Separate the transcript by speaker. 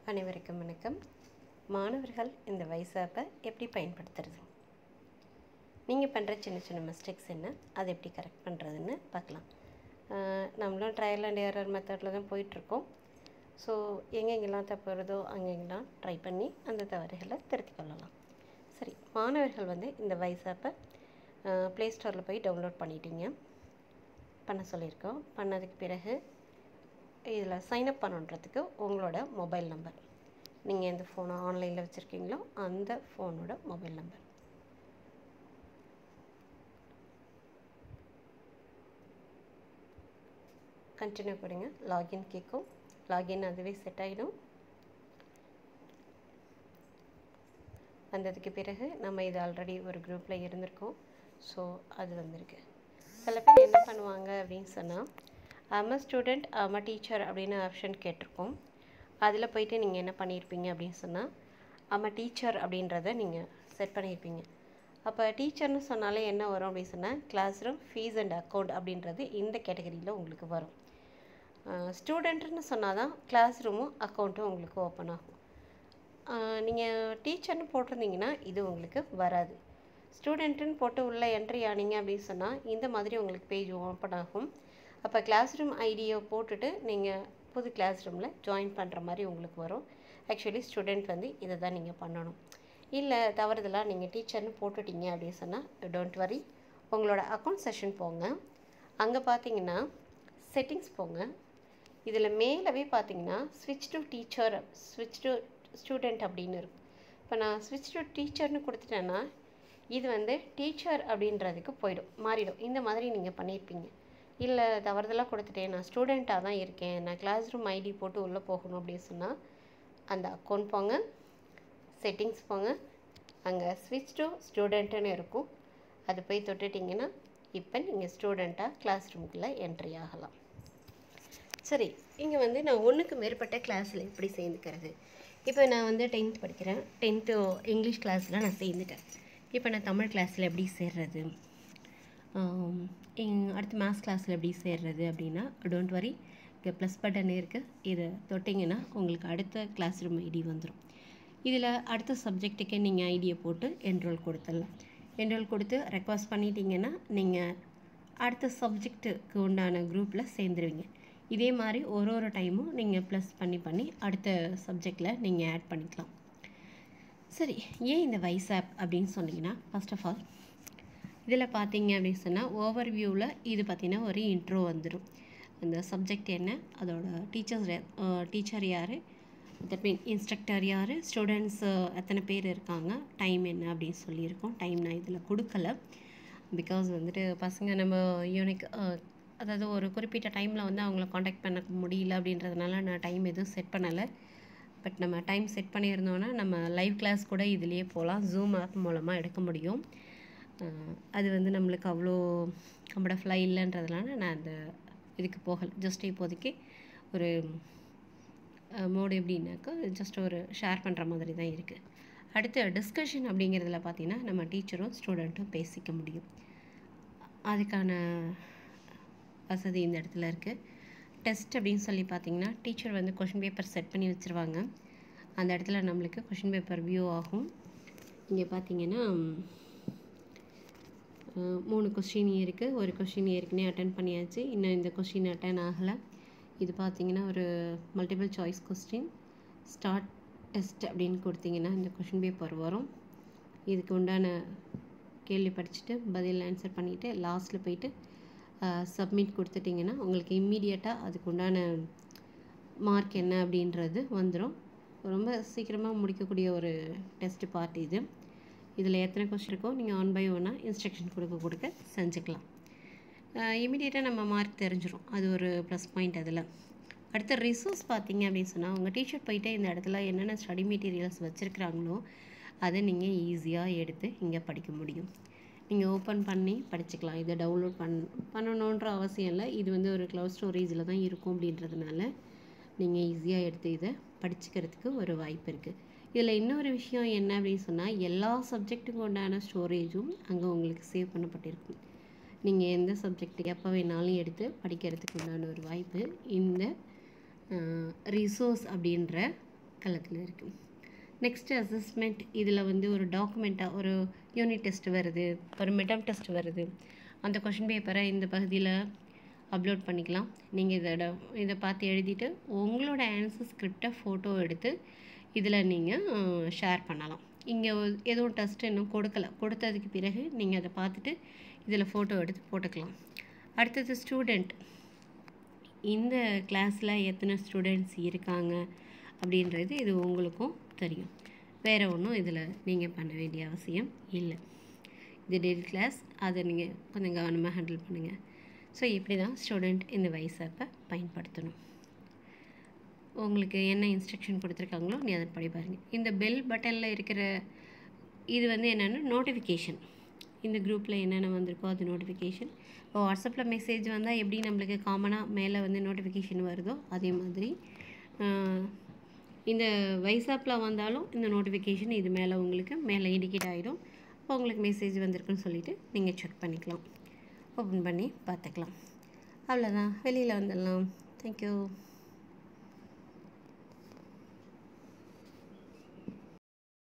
Speaker 1: அனைவருக்கும் வணக்கம் மாணவர்கள் இந்த வைசாப்பை எப்படி பயன்படுத்துறது நீங்கள் பண்ணுற சின்ன சின்ன மிஸ்டேக்ஸ் என்ன அதை எப்படி கரெக்ட் பண்ணுறதுன்னு பார்க்கலாம் ஆஹ் நம்மளும் ட்ரையல் அண்ட் எரர் மெத்தடில் தான் போயிட்டுருக்கோம் ஸோ எங்கெங்கெல்லாம் தப்பு வருதோ அங்கெங்கெல்லாம் ட்ரை பண்ணி அந்த தவறுகளை திருத்திக் கொள்ளலாம் சரி மாணவர்கள் வந்து இந்த வைசாப்பை ப்ளே ஸ்டோரில் போய் டவுன்லோட் பண்ணிட்டீங்க பண்ண சொல்லியிருக்கோம் பண்ணதுக்கு பிறகு இதில் சைன்அப் பண்ணுன்றதுக்கு உங்களோட மொபைல் நம்பர் நீங்கள் எந்த ஃபோனை ஆன்லைனில் வச்சுருக்கீங்களோ அந்த ஃபோனோட மொபைல் நம்பர் கண்டினியூ கொடுங்க லாகின் கேட்கும் லாகின் அதுவே செட் ஆகிடும் வந்ததுக்கு பிறகு நம்ம இது ஆல்ரெடி ஒரு குரூப்பில் இருந்திருக்கோம் ஸோ அது வந்திருக்கு சில பேர் என்ன பண்ணுவாங்க அப்படின்னு சொன்னால் அம ஸ்டூடெண்ட் அம டீச்சர் அப்படின்னு ஆப்ஷன் கேட்டிருக்கோம் அதில் போயிட்டு நீங்கள் என்ன பண்ணியிருப்பீங்க அப்படின்னு சொன்னால் அம டீச்சர் அப்படின்றத நீங்கள் செட் பண்ணியிருப்பீங்க அப்போ டீச்சர்னு சொன்னாலே என்ன வரும் அப்படின்னு சொன்னால் class room fees and account அப்படின்றது இந்த கேட்டகரியில் உங்களுக்கு வரும் ஸ்டூடெண்ட்டுன்னு சொன்னால் தான் கிளாஸ் ரூமும் அக்கௌண்ட்டும் உங்களுக்கு ஓப்பன் ஆகும் நீங்கள் டீச்சர்னு போட்டிருந்தீங்கன்னா இது உங்களுக்கு வராது ஸ்டூடெண்ட்டுன்னு போட்டு உள்ளே என்ட்ரி ஆனீங்க அப்படின்னு சொன்னால் இந்த மாதிரி உங்களுக்கு பேஜ் ஓப்பன் ஆகும் அப்போ கிளாஸ் ரூம் ஐடியை போட்டுட்டு நீங்கள் புது கிளாஸ் ரூமில் ஜாயின் பண்ணுற மாதிரி உங்களுக்கு வரும் ஆக்சுவலி ஸ்டூடெண்ட் வந்து இதை தான் நீங்கள் பண்ணணும் இல்லை தவறுதலாக நீங்கள் டீச்சர்னு போட்டுட்டீங்க அப்படின்னு சொன்னால் டோன்ட் வரி உங்களோட அக்கௌண்ட் செஷன் போங்க அங்கே பார்த்தீங்கன்னா செட்டிங்ஸ் போங்க இதில் மேலவே பார்த்தீங்கன்னா ஸ்விட்ச் டு டீச்சர் ஸ்விட்ச் டு ஸ்டூடெண்ட் அப்படின்னு இருக்கும் இப்போ நான் ஸ்விட்ச் டு டீச்சர்னு கொடுத்துட்டேன்னா இது வந்து டீச்சர் அப்படின்றதுக்கு போயிடும் மாறிடும் இந்த மாதிரி நீங்கள் பண்ணியிருப்பீங்க இல்லை தவறுதலாக கொடுத்துட்டேன் நான் ஸ்டூடெண்ட்டாக தான் இருக்கேன் நான் கிளாஸ் ரூம் ஐடி போட்டு உள்ளே போகணும் அப்படின்னு சொன்னால் அந்த அக்கௌண்ட் போங்க செட்டிங்ஸ் போங்க அங்கே ஸ்விட்ச் டு ஸ்டூடெண்ட்டுன்னு இருக்கும் அது போய் தொட்டுட்டிங்கன்னா இப்போ நீங்கள் ஸ்டூடெண்ட்டாக கிளாஸ் ரூமுக்குள்ளே என்ட்ரி ஆகலாம் சரி இங்கே வந்து நான் ஒன்றுக்கு மேற்பட்ட கிளாஸில் எப்படி சேர்ந்துக்கிறது இப்போ நான் வந்து டென்த் படிக்கிறேன் டென்த்து இங்கிலீஷ் கிளாஸில் நான் சேர்ந்துட்டேன் இப்போ நான் தமிழ் கிளாஸில் எப்படி சேர்றது அடுத்து மேத்ஸ் கிளாஸில் எப்படி சேர்றது அப்படின்னா டோன்ட் வரி இங்கே ப்ளஸ் பட்டன் இருக்குது இதை தொட்டிங்கன்னா உங்களுக்கு அடுத்த கிளாஸ் ரூம் ஐடி வந்துடும் இதில் அடுத்த சப்ஜெக்ட்டுக்கு நீங்கள் ஐடியை போட்டு என்ரோல் கொடுத்துடலாம் என்ரோல் கொடுத்து ரெக்வஸ்ட் பண்ணிட்டீங்கன்னா நீங்கள் அடுத்த சப்ஜெக்ட்டுக்கு உண்டான குரூப்பில் சேர்ந்துருவீங்க இதே மாதிரி ஒரு ஒரு டைமும் நீங்கள் ப்ளஸ் பண்ணி பண்ணி அடுத்த சப்ஜெக்டில் நீங்கள் ஆட் பண்ணிக்கலாம் சரி ஏன் இந்த வைஸ் ஆப் அப்படின்னு சொன்னீங்கன்னா ஃபஸ்ட் ஆஃப் ஆல் இதில் பார்த்தீங்க அப்படின்னு சொன்னால் ஓவர் வியூவில் இது பார்த்திங்கன்னா ஒரு இன்ட்ரோ வந்துடும் அந்த சப்ஜெக்ட் என்ன அதோட டீச்சர்ஸ் டீச்சர் யார் தட் மீன் இன்ஸ்ட்ரக்டர் யார் ஸ்டூடெண்ட்ஸ் எத்தனை பேர் இருக்காங்க டைம் என்ன அப்படின்னு சொல்லியிருக்கோம் டைம் நான் இதில் கொடுக்கல பிகாஸ் வந்துட்டு பசங்க நம்ம யூனிக் அதாவது ஒரு குறிப்பிட்ட டைமில் வந்து அவங்கள காண்டாக்ட் பண்ண முடியல அப்படின்றதுனால நான் டைம் எதுவும் செட் பண்ணலை பட் நம்ம டைம் செட் பண்ணியிருந்தோன்னா நம்ம லைவ் கிளாஸ் கூட இதுலேயே போகலாம் ஜூம் ஆப் மூலமாக எடுக்க முடியும் அது வந்து நம்மளுக்கு அவ்வளோ கம்ஃபர்டபுளாக இல்லைன்றதுனால நான் அந்த இதுக்கு போகலை ஜஸ்ட் இப்போதைக்கு ஒரு மோடு எப்படின்னாக்கா ஜஸ்ட் ஒரு ஷேர் பண்ணுற மாதிரி தான் இருக்குது அடுத்து டிஸ்கஷன் அப்படிங்கிறதுல பார்த்திங்கன்னா நம்ம டீச்சரும் ஸ்டூடெண்ட்டும் பேசிக்க முடியும் அதுக்கான வசதி இந்த இடத்துல இருக்குது டெஸ்ட் அப்படின்னு சொல்லி பார்த்தீங்கன்னா டீச்சர் வந்து கொஷின் பேப்பர் செட் பண்ணி வச்சுருவாங்க அந்த இடத்துல நம்மளுக்கு கொஷின் பேப்பர் வியூ ஆகும் இங்கே பார்த்தீங்கன்னா மூணு கொஸ்டின் இருக்குது ஒரு கொஸ்டின் ஏற்கனவே அட்டன் பண்ணியாச்சு இன்னும் இந்த கொஸ்டின் அட்டன் ஆகலை இது பார்த்தீங்கன்னா ஒரு multiple choice question start test அப்படின்னு கொடுத்தீங்கன்னா இந்த கொஷின் பேப்பர் வரும் இதுக்கு உண்டான கேள்வி படிச்சுட்டு பதில் ஆன்சர் பண்ணிவிட்டு லாஸ்ட்டில் போயிட்டு சப்மிட் கொடுத்துட்டிங்கன்னா உங்களுக்கு இம்மீடியட்டாக அதுக்கு உண்டான மார்க் என்ன அப்படின்றது வந்துடும் ரொம்ப சீக்கிரமாக முடிக்கக்கூடிய ஒரு டெஸ்ட் பார்ட் இது இதில் எத்தனை கொஸ்டின் இருக்கோ நீங்கள் ஒன் பை ஒன்னாக இன்ஸ்ட்ரக்ஷன் கொடுக்க கொடுக்க செஞ்சுக்கலாம் இமீடியட்டாக நம்ம மார்க் தெரிஞ்சிடும் அது ஒரு ப்ளஸ் பாயிண்ட் அதில் அடுத்த ரிசோர்ஸ் பார்த்தீங்க அப்படின்னு சொன்னால் உங்கள் டீச்சர் போயிட்டு இந்த இடத்துல என்னென்ன ஸ்டடி மெட்டீரியல்ஸ் வச்சுருக்குறாங்களோ அதை நீங்கள் ஈஸியாக எடுத்து இங்கே படிக்க முடியும் நீங்கள் ஓப்பன் பண்ணி படிச்சுக்கலாம் இதை டவுன்லோட் பண் பண்ணணுன்ற அவசியம் இல்லை இது வந்து ஒரு க்ளவுட் ஸ்டோரேஜில் தான் இருக்கும் அப்படின்றதுனால நீங்கள் ஈஸியாக எடுத்து இதை படிச்சுக்கிறதுக்கு ஒரு வாய்ப்பு இருக்குது இதில் இன்னொரு விஷயம் என்ன அப்படின்னு சொன்னால் எல்லா சப்ஜெக்ட்டுக்கு உண்டான ஸ்டோரேஜும் அங்கே உங்களுக்கு சேவ் பண்ணப்பட்டிருக்கும் நீங்கள் எந்த சப்ஜெக்ட்டுக்கு எப்போ வேணாலும் எடுத்து படிக்கிறதுக்கு உண்டான ஒரு வாய்ப்பு இந்த ரிசோர்ஸ் அப்படின்ற கலத்தில் இருக்குது நெக்ஸ்ட் அசஸ்மெண்ட் இதில் வந்து ஒரு டாக்குமெண்ட்டாக ஒரு யூனிட் டெஸ்ட் வருது ஒரு மிடம் டெஸ்ட் வருது அந்த கொஷின் பேப்பரை இந்த பகுதியில் அப்லோட் பண்ணிக்கலாம் நீங்கள் இதோட இதை பார்த்து எழுதிட்டு உங்களோட ஆன்சர் ஸ்கிரிப்டை ஃபோட்டோ எடுத்து இதில் நீங்கள் ஷேர் பண்ணலாம் இங்கே எதுவும் டெஸ்ட் இன்னும் கொடுக்கல கொடுத்ததுக்கு பிறகு நீங்கள் அதை பார்த்துட்டு இதில் ஃபோட்டோ எடுத்து போட்டுக்கலாம் அடுத்தது ஸ்டூடெண்ட் இந்த கிளாஸில் எத்தனை ஸ்டூடெண்ட்ஸ் இருக்காங்க அப்படின்றது இது உங்களுக்கும் தெரியும் வேறு ஒன்றும் இதில் நீங்கள் பண்ண வேண்டிய அவசியம் இல்லை இது டெய்லி கிளாஸ் அதை நீங்கள் கொஞ்சம் கவனமாக ஹேண்டில் பண்ணுங்கள் ஸோ இப்படி தான் ஸ்டூடெண்ட் இந்த வைஸ் ஆப்பை பயன்படுத்தணும் உங்களுக்கு என்ன இன்ஸ்ட்ரக்ஷன் கொடுத்துருக்காங்களோ நீ அதை படி பாருங்கள் இந்த பெல் பட்டனில் இருக்கிற இது வந்து என்னென்னா நோட்டிஃபிகேஷன் இந்த குரூப்பில் என்னென்ன வந்திருக்கோ அது நோட்டிஃபிகேஷன் இப்போ வாட்ஸ்அப்பில் மெசேஜ் வந்தால் எப்படி நம்மளுக்கு காமனாக மேலே வந்து நோட்டிஃபிகேஷன் வருதோ அதே மாதிரி இந்த வைசாப்பில் வந்தாலும் இந்த நோட்டிஃபிகேஷன் இது மேலே உங்களுக்கு மேலே இண்டிகேட் ஆகிடும் அப்போ உங்களுக்கு மெசேஜ் வந்திருக்குன்னு சொல்லிவிட்டு நீங்கள் செக் பண்ணிக்கலாம் ஓப்பன் பண்ணி பார்த்துக்கலாம் அவ்வளோதான் வெளியில் வந்துடலாம் தேங்க்யூ